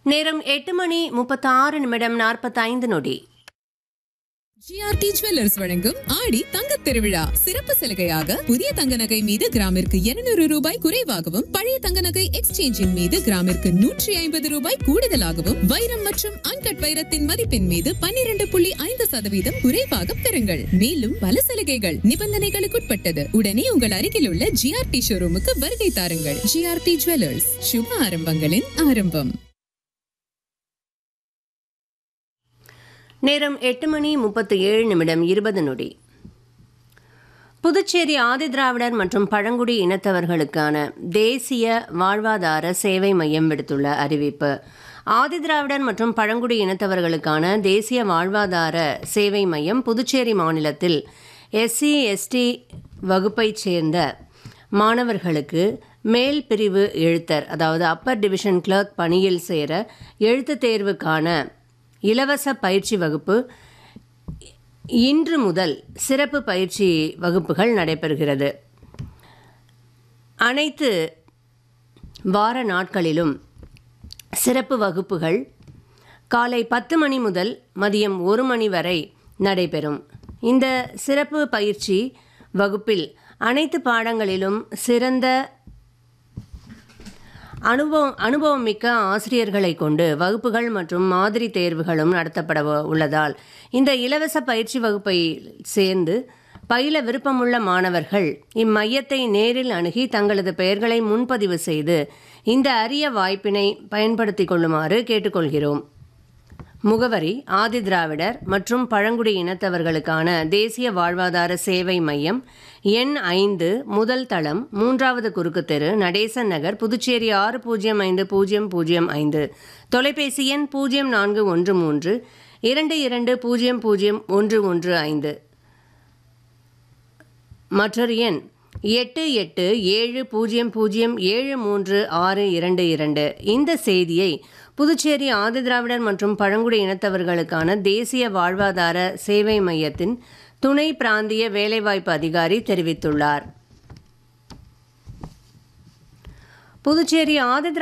நேரம் எட்டு மணி முப்பத்தாறு நிமிடம் நாற்பத்தைந்து நொடி ஜிஆர்டி ஜுவல்லர்ஸ் வழங்கும் ஆடி தங்கத் திருவிழா சிறப்பு சலுகையாக புதிய தங்க நகை மீது கிராமிற்கு 200 ரூபாய் குறைவாகவும் பழைய தங்க நகை எக்ஸ்சேஞ்சின் மீது கிராமிற்கு நூற்றி ஐம்பது ரூபாய் கூடுதலாகவும் வைரம் மற்றும் அன்கட் வைரத்தின் மதிப்பின் மீது 12.5% புள்ளி ஐந்து சதவீதம் குறைவாக பெறுங்கள் மேலும் பல சலுகைகள் நிபந்தனைகளுக்குட்பட்டது உடனே உங்கள் அருகில் உள்ள ஜிஆர்டி ஷோரூமுக்கு வருகை தாருங்கள் ஜிஆர்டி ஜுவல்லர்ஸ் சுப ஆரம்பங்களின் ஆரம்பம் நேரம் எட்டு மணி முப்பத்து ஏழு நிமிடம் இருபது நொடி புதுச்சேரி ஆதிதிராவிடர் மற்றும் பழங்குடி இனத்தவர்களுக்கான தேசிய வாழ்வாதார சேவை மையம் விடுத்துள்ள அறிவிப்பு ஆதிதிராவிடர் மற்றும் பழங்குடி இனத்தவர்களுக்கான தேசிய வாழ்வாதார சேவை மையம் புதுச்சேரி மாநிலத்தில் எஸ்சி எஸ்டி வகுப்பைச் சேர்ந்த மாணவர்களுக்கு மேல் பிரிவு எழுத்தர் அதாவது அப்பர் டிவிஷன் கிளர்க் பணியில் சேர எழுத்துத் தேர்வுக்கான இலவச பயிற்சி வகுப்பு இன்று முதல் சிறப்பு பயிற்சி வகுப்புகள் நடைபெறுகிறது அனைத்து வார நாட்களிலும் சிறப்பு வகுப்புகள் காலை பத்து மணி முதல் மதியம் ஒரு மணி வரை நடைபெறும் இந்த சிறப்பு பயிற்சி வகுப்பில் அனைத்து பாடங்களிலும் சிறந்த அனுபவம் அனுபவம் மிக்க ஆசிரியர்களை கொண்டு வகுப்புகள் மற்றும் மாதிரி தேர்வுகளும் நடத்தப்பட உள்ளதால் இந்த இலவச பயிற்சி வகுப்பை சேர்ந்து பயில விருப்பமுள்ள மாணவர்கள் இம்மையத்தை நேரில் அணுகி தங்களது பெயர்களை முன்பதிவு செய்து இந்த அரிய வாய்ப்பினை பயன்படுத்திக் கொள்ளுமாறு கேட்டுக்கொள்கிறோம் முகவரி ஆதிதிராவிடர் மற்றும் பழங்குடி இனத்தவர்களுக்கான தேசிய வாழ்வாதார சேவை மையம் எண் ஐந்து முதல் தளம் மூன்றாவது குறுக்கு தெரு நடேசன் நகர் புதுச்சேரி ஆறு பூஜ்ஜியம் ஐந்து பூஜ்ஜியம் பூஜ்ஜியம் ஐந்து தொலைபேசி எண் பூஜ்ஜியம் நான்கு ஒன்று மூன்று இரண்டு இரண்டு பூஜ்ஜியம் பூஜ்ஜியம் ஒன்று ஒன்று ஐந்து மற்றொரு எண் எட்டு எட்டு ஏழு பூஜ்ஜியம் பூஜ்ஜியம் ஏழு மூன்று ஆறு இரண்டு இரண்டு இந்த செய்தியை புதுச்சேரி ஆதிதிராவிடர் மற்றும் பழங்குடி இனத்தவர்களுக்கான தேசிய வாழ்வாதார சேவை மையத்தின் துணை பிராந்திய வேலைவாய்ப்பு அதிகாரி தெரிவித்துள்ளார் புதுச்சேரி ஆதிதிரா